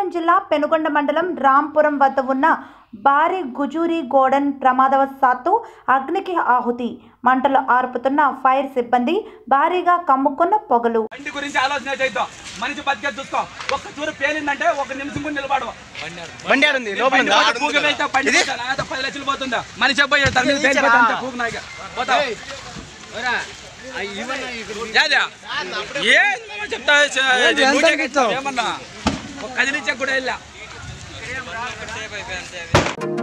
జిల్లా పెనుగొండ మండలం రాంపురం వద్ద ఉన్న భారీ గుజూరి గోడన్ ప్రమాదవశాత్తు అగ్నికి ఆహుతి మంటలు ఆర్పుతున్న ఫైర్ సిబ్బంది భారీగా కమ్ముకున్న పొగలు బండి గురించి ఆలోచన చేద్దాం మనిషి బతికే చూస్తాం ఒక్క చూరు పేలిందంటే ఒక నిమిషం కూడా నిలబడవు బండి ఆడుంది లోపల బండి ఉందా? పోతే పూగ వెళ్తే బండి పోతే నాయన పది లక్షలు పోతుందా మనిషి అబ్బాయి తన మీద పేలిపోతే అంతే పూగ నాయక పోతా యాదా? ఏం మామ చెప్తా డ్యూటీ ఎక్కిస్తావు. ఏమన్నా ఒక కదిలించక కూడా వెళ్ళా